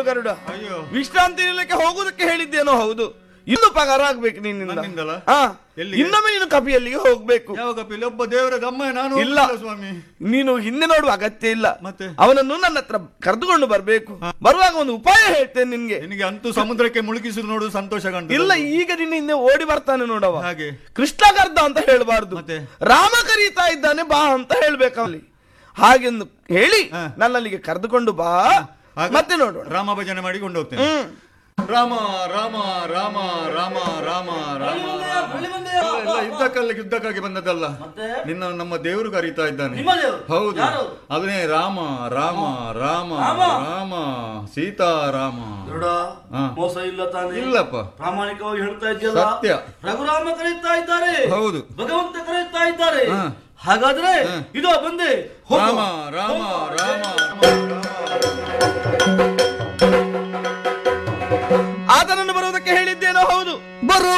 ಗರುಡ ಅಯ್ಯೋ ವಿಶ್ರಾಂತಿ ನಿಲ್ಲಕ್ಕೆ ಹೋಗುದಕ್ಕೆ ಹೇಳಿದ್ದೇನೋ ಹೌದು ಇನ್ನು ಪಗಾರ ಆಗ್ಬೇಕು ನಿನ್ನಿಂದ ನನ್ನಿಂದಲಾ? ಹಾ ಎಲ್ಲಿಗೆ? ಇನ್ನೊಮ್ಮೆ ನೀನು ಕಪಿಯಲ್ಲಿಗೆ ಹೋಗ್ಬೇಕು ಯಾವ ಕಪಿಲ್ ಒಬ್ಬ ದೇವರ ದಮ್ಮ ನಾನು ಇಲ್ಲ. ಹೋಗುದಿಲ್ಲ ಸ್ವಾಮಿ ನೀನು ಹಿಂದೆ ನೋಡುವ ಅಗತ್ಯ ಇಲ್ಲ ಮತ್ತೆ? ಅವನನ್ನು ನನ್ನ ಹತ್ರ ಕರೆದುಕೊಂಡು ಬರ್ಬೇಕು ಬರುವಾಗ ಒಂದು ಉಪಾಯ ಹೇಳ್ತೇನೆ ನಿನ್ಗೆ ನಿನಗೆ ಅಂತೂ ಸಮುದ್ರಕ್ಕೆ ಮುಳುಗಿಸುದು ನೋಡು ಸಂತೋಷ ಕಾಣ್ತದೆ ಇಲ್ಲ ಈಗ ನಿನ್ನ ಹಿಂದೆ ಓಡಿ ಬರ್ತಾನೆ ನೋಡವ ಹಾಗೆ ಕೃಷ್ಣ ಕರ್ದ ಅಂತ ಹೇಳ್ಬಾರ್ದು ಮತ್ತೆ? ರಾಮ ಕರೀತಾ ಇದ್ದಾನೆ ಬಾ ಅಂತ ಹೇಳ್ಬೇಕಲ್ಲಿ ಹಾಗೆಂದು ಹೇಳಿ ಹಾ. ನನ್ನಲ್ಲಿಗೆ ಕರೆದುಕೊಂಡು ಬಾ ಆಗ ಮತ್ತೆ ನೋಡೋಣ ರಾಮ ಭಜನೆ ಮಾಡಿ ಕೊಂಡು ಹೋಗ್ತೇನೆ ಹ್ಮ್ ರಾಮ ರಾಮ ರಾಮ ರಾಮ ರಾಮ ರಾಮ ಇಲ್ಲ, ಇಲ್ಲ ಯುದ್ಧಕ್ಕಲ್ಲ ಯುದ್ಧಕ್ಕಾಗಿ ಬಂದದ್ದಲ್ಲ ನಿನ್ನ ನಮ್ಮ ದೇವರು ಕರೀತಾ ಇದ್ದಾನೆ ನಿಮ್ಮ ದೇವರು? ಹೌದು ಯಾರು? ಅದನ್ನೇ ರಾಮ ರಾಮ ರಾಮ ರಾಮ? ರಾಮ ಸೀತಾರಾಮ ದೃಢ ಹಾ. ಮೋಸ ಇಲ್ಲ ತಾನೆ ಇಲ್ಲಪ್ಪ ಪ್ರಾಮಾಣಿಕವಾಗಿ ಹೇಳ್ತಾ ಇದೆಯಲ್ಲ ಸತ್ಯ. ರಘುರಾಮ ಕರೀತಾ ಇದ್ದಾರೆ ಹೌದು. ಭಗವಂತ ಕರೀತಾ ಇದ್ದಾರೆ ಹಾ. ಹಾಗಾದ್ರೆ ಇದೋ ಬಂದೆ ಹೋಗು. ರಾಮ ರಾಮ ರಾಮ ಆತನನ್ನು ಬರುವುದಕ್ಕೆ ಹೇಳಿದ್ದೇನೋ ಹೌದು ಬರುವ